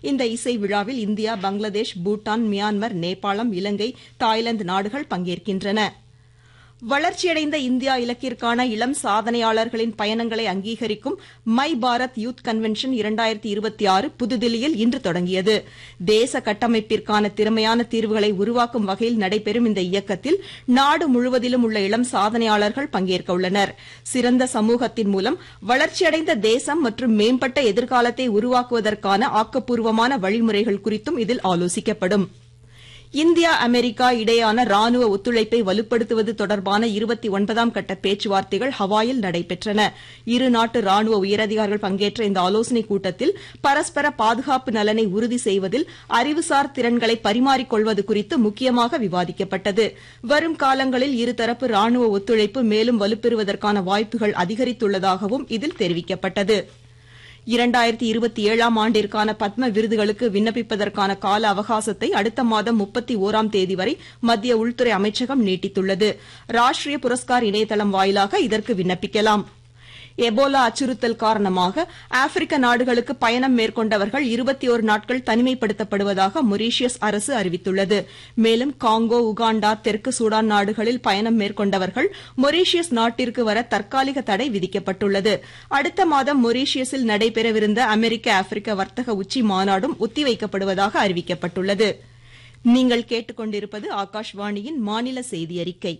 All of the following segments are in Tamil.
இந்த இசை விழாவில் இந்தியா பங்களாதேஷ் பூட்டான் மியான்மர் நேபாளம் இலங்கை தாய்லாந்து நாடுகள் பங்கேற்கின்றன வளர்ச்சியடைந்த இந்தியா இலக்கிற்கான இளம் சாதனையாளர்களின் பயணங்களை அங்கீகரிக்கும் மை பாரத் யூத் கன்வென்ஷன் இரண்டாயிரத்தி இருபத்தி ஆறு புதுதில்லியில் இன்று தொடங்கியது தேச கட்டமைப்பிற்கான திறமையான தீர்வுகளை உருவாக்கும் வகையில் நடைபெறும் இந்த இயக்கத்தில் நாடு முழுவதிலும் உள்ள இளம் சாதனையாளர்கள் பங்கேற்க உள்ளனர் சிறந்த சமூகத்தின் மூலம் வளர்ச்சியடைந்த தேசம் மற்றும் மேம்பட்ட எதிர்காலத்தை உருவாக்குவதற்கான ஆக்கப்பூர்வமான வழிமுறைகள் குறித்தும் இதில் ஆலோசிக்கப்படும் இந்தியா அமெரிக்கா இடையேயான ராணுவ ஒத்துழைப்பை வலுப்படுத்துவது தொடர்பான இருபத்தி ஒன்பதாம் கட்ட பேச்சுவார்த்தைகள் ஹவாயில் நடைபெற்றன இரு நாட்டு ராணுவ உயரதிகாரிகள் பங்கேற்ற இந்த ஆலோசனைக் கூட்டத்தில் பரஸ்பர பாதுகாப்பு நலனை உறுதி செய்வதில் அறிவுசார் திறன்களை பரிமாறிக்கொள்வது குறித்து முக்கியமாக விவாதிக்கப்பட்டது வரும் காலங்களில் இருதரப்பு ராணுவ ஒத்துழைப்பு மேலும் வலுப்பெறுவதற்கான வாய்ப்புகள் அதிகரித்துள்ளதாகவும் இதில் தெரிவிக்கப்பட்டது இரண்டாயிரத்தி இருபத்தி ஏழாம் ஆண்டிற்கான பத்ம விருதுகளுக்கு விண்ணப்பிப்பதற்கான கால அவகாசத்தை அடுத்த மாதம் முப்பத்தி ஓராம் தேதி வரை மத்திய உள்துறை அமைச்சகம் நீட்டித்துள்ளது ராஷ்டிரிய புரஸ்கார் இணையதளம் வாயிலாக இதற்கு விண்ணப்பிக்கலாம் எபோலா அச்சுறுத்தல் காரணமாக ஆப்பிரிக்க நாடுகளுக்கு பயணம் மேற்கொண்டவர்கள் இருபத்தி ஒரு நாட்கள் தனிமைப்படுத்தப்படுவதாக மொரீஷியஸ் அரசு அறிவித்துள்ளது மேலும் காங்கோ உகாண்டா தெற்கு சூடான் நாடுகளில் பயணம் மேற்கொண்டவர்கள் மொரீஷியஸ் நாட்டிற்கு வர தற்காலிக தடை விதிக்கப்பட்டுள்ளது அடுத்த மாதம் மொரீஷியஸில் நடைபெறவிருந்த அமெரிக்க ஆப்பிரிக்க வர்த்தக உச்சி மாநாடும் ஒத்திவைக்கப்படுவதாக அறிவிக்கப்பட்டுள்ளது நீங்கள் கேட்டுக்கொண்டிருப்பது ஆகாஷ்வாணியின் மாநில செய்தி அறிக்கை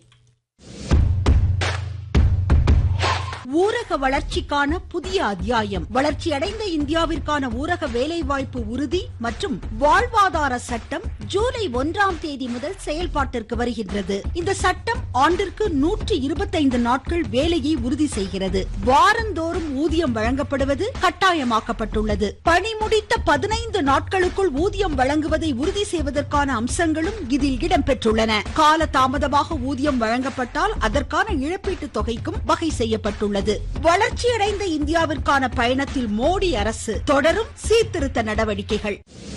ஊரக வளர்ச்சிக்கான புதிய அத்தியாயம் வளர்ச்சியடைந்த இந்தியாவிற்கான ஊரக வேலைவாய்ப்பு உறுதி மற்றும் வாழ்வாதார சட்டம் ஜூலை ஒன்றாம் தேதி முதல் செயல்பாட்டிற்கு வருகின்றது இந்த சட்டம் ஆண்டிற்கு நூற்றி இருபத்தைந்து நாட்கள் வேலையை உறுதி செய்கிறது வாரந்தோறும் ஊதியம் வழங்கப்படுவது கட்டாயமாக்கப்பட்டுள்ளது பணி முடித்த பதினைந்து நாட்களுக்குள் ஊதியம் வழங்குவதை உறுதி செய்வதற்கான அம்சங்களும் இதில் இடம்பெற்றுள்ளன கால தாமதமாக ஊதியம் வழங்கப்பட்டால் அதற்கான இழப்பீட்டு தொகைக்கும் வகை செய்யப்பட்டுள்ளது உள்ளது வளர்ச்சியடைந்த இந்தியாவிற்கான பயணத்தில் மோடி அரசு தொடரும் சீர்திருத்த நடவடிக்கைகள்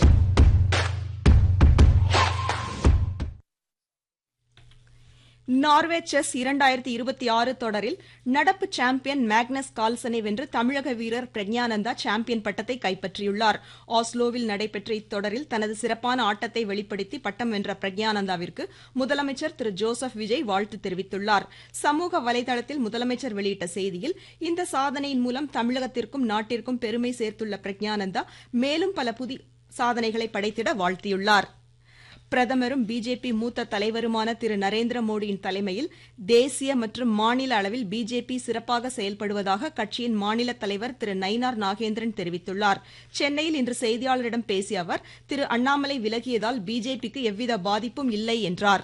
நார்வே செஸ் இரண்டாயிரத்தி இருபத்தி ஆறு தொடரில் நடப்பு சாம்பியன் மேக்னஸ் கால்சனை வென்று தமிழக வீரர் பிரக்ஞானந்தா சாம்பியன் பட்டத்தை கைப்பற்றியுள்ளார் ஆஸ்லோவில் நடைபெற்ற இத்தொடரில் தனது சிறப்பான ஆட்டத்தை வெளிப்படுத்தி பட்டம் வென்ற பிரக்ஞானந்தாவிற்கு முதலமைச்சர் திரு ஜோசப் விஜய் வாழ்த்து தெரிவித்துள்ளார் சமூக வலைதளத்தில் முதலமைச்சர் வெளியிட்ட செய்தியில் இந்த சாதனையின் மூலம் தமிழகத்திற்கும் நாட்டிற்கும் பெருமை சேர்த்துள்ள பிரக்ஞானந்தா மேலும் பல புதிய சாதனைகளை படைத்திட வாழ்த்தியுள்ளார் பிரதமரும் பிஜேபி மூத்த தலைவருமான திரு நரேந்திர மோடியின் தலைமையில் தேசிய மற்றும் மாநில அளவில் பிஜேபி சிறப்பாக செயல்படுவதாக கட்சியின் மாநில தலைவர் திரு நயினார் நாகேந்திரன் தெரிவித்துள்ளார் சென்னையில் இன்று செய்தியாளரிடம் பேசிய அவர் திரு அண்ணாமலை விலகியதால் பிஜேபிக்கு எவ்வித பாதிப்பும் இல்லை என்றார்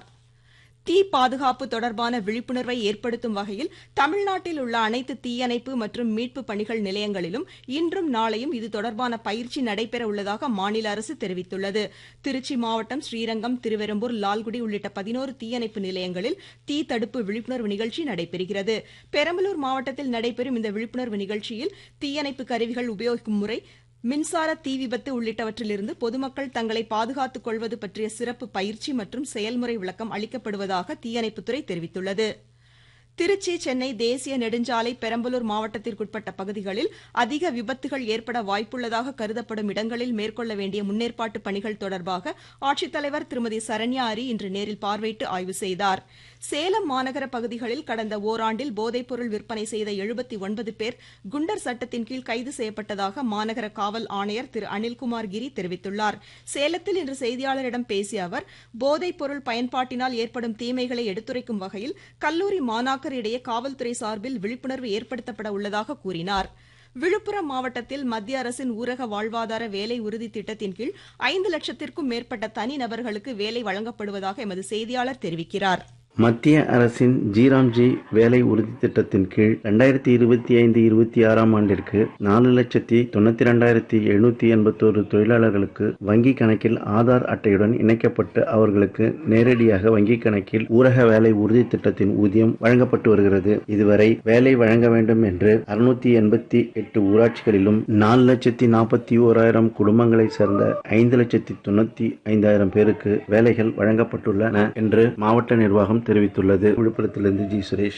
தீ பாதுகாப்பு தொடர்பான விழிப்புணர்வை ஏற்படுத்தும் வகையில் தமிழ்நாட்டில் உள்ள அனைத்து தீயணைப்பு மற்றும் மீட்பு பணிகள் நிலையங்களிலும் இன்றும் நாளையும் இது தொடர்பான பயிற்சி நடைபெற உள்ளதாக மாநில அரசு தெரிவித்துள்ளது திருச்சி மாவட்டம் ஸ்ரீரங்கம் திருவெரும்பூர் லால்குடி உள்ளிட்ட பதினோரு தீயணைப்பு நிலையங்களில் தீ தடுப்பு விழிப்புணர்வு நிகழ்ச்சி நடைபெறுகிறது பெரம்பலூர் மாவட்டத்தில் நடைபெறும் இந்த விழிப்புணர்வு நிகழ்ச்சியில் தீயணைப்பு கருவிகள் உபயோகிக்கும் முறை மின்சார தீ விபத்து உள்ளிட்டவற்றிலிருந்து பொதுமக்கள் தங்களை பாதுகாத்துக் கொள்வது பற்றிய சிறப்பு பயிற்சி மற்றும் செயல்முறை விளக்கம் அளிக்கப்படுவதாக தீயணைப்புத்துறை தெரிவித்துள்ளது திருச்சி சென்னை தேசிய நெடுஞ்சாலை பெரம்பலூர் மாவட்டத்திற்குட்பட்ட பகுதிகளில் அதிக விபத்துகள் ஏற்பட வாய்ப்புள்ளதாக கருதப்படும் இடங்களில் மேற்கொள்ள வேண்டிய முன்னேற்பாட்டு பணிகள் தொடர்பாக ஆட்சித்தலைவர் திருமதி சரண்யா அரி இன்று நேரில் பார்வையிட்டு ஆய்வு செய்தார் சேலம் மாநகர பகுதிகளில் கடந்த ஓராண்டில் போதைப்பொருள் விற்பனை செய்த எழுபத்தி ஒன்பது பேர் குண்டர் சட்டத்தின் கீழ் கைது செய்யப்பட்டதாக மாநகர காவல் ஆணையர் திரு அனில்குமார் கிரி தெரிவித்துள்ளார் சேலத்தில் இன்று செய்தியாளரிடம் பேசிய அவர் போதைப்பொருள் பயன்பாட்டினால் ஏற்படும் தீமைகளை எடுத்துரைக்கும் வகையில் கல்லூரி மாணாக்கரிடையே காவல்துறை சார்பில் விழிப்புணர்வு ஏற்படுத்தப்பட உள்ளதாக கூறினார் விழுப்புரம் மாவட்டத்தில் மத்திய அரசின் ஊரக வாழ்வாதார வேலை உறுதி திட்டத்தின் கீழ் ஐந்து லட்சத்திற்கும் மேற்பட்ட தனிநபர்களுக்கு வேலை வழங்கப்படுவதாக எமது செய்தியாளர் தெரிவிக்கிறார் மத்திய அரசின் ஜீராம்ஜி வேலை உறுதி திட்டத்தின் கீழ் இரண்டாயிரத்தி இருபத்தி ஐந்து இருபத்தி ஆறாம் ஆண்டிற்கு நாலு லட்சத்தி தொண்ணூத்தி ரெண்டாயிரத்தி எழுநூத்தி எண்பத்தோரு தொழிலாளர்களுக்கு வங்கி கணக்கில் ஆதார் அட்டையுடன் இணைக்கப்பட்டு அவர்களுக்கு நேரடியாக வங்கி கணக்கில் ஊரக வேலை உறுதி திட்டத்தின் ஊதியம் வழங்கப்பட்டு வருகிறது இதுவரை வேலை வழங்க வேண்டும் என்று அறுநூத்தி எண்பத்தி எட்டு ஊராட்சிகளிலும் நாலு லட்சத்தி நாற்பத்தி ஓராயிரம் குடும்பங்களை சேர்ந்த ஐந்து லட்சத்தி தொண்ணூத்தி ஐந்தாயிரம் பேருக்கு வேலைகள் வழங்கப்பட்டுள்ளன என்று மாவட்ட நிர்வாகம் தெரிவித்துள்ளது விழுப்புரத்திலிருந்து ஜி சுரேஷ்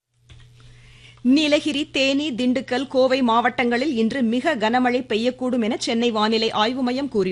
நீலகிரி தேனி திண்டுக்கல் கோவை மாவட்டங்களில் இன்று மிக கனமழை பெய்யக்கூடும் என சென்னை வானிலை ஆய்வு மையம் கூறியுள்ளது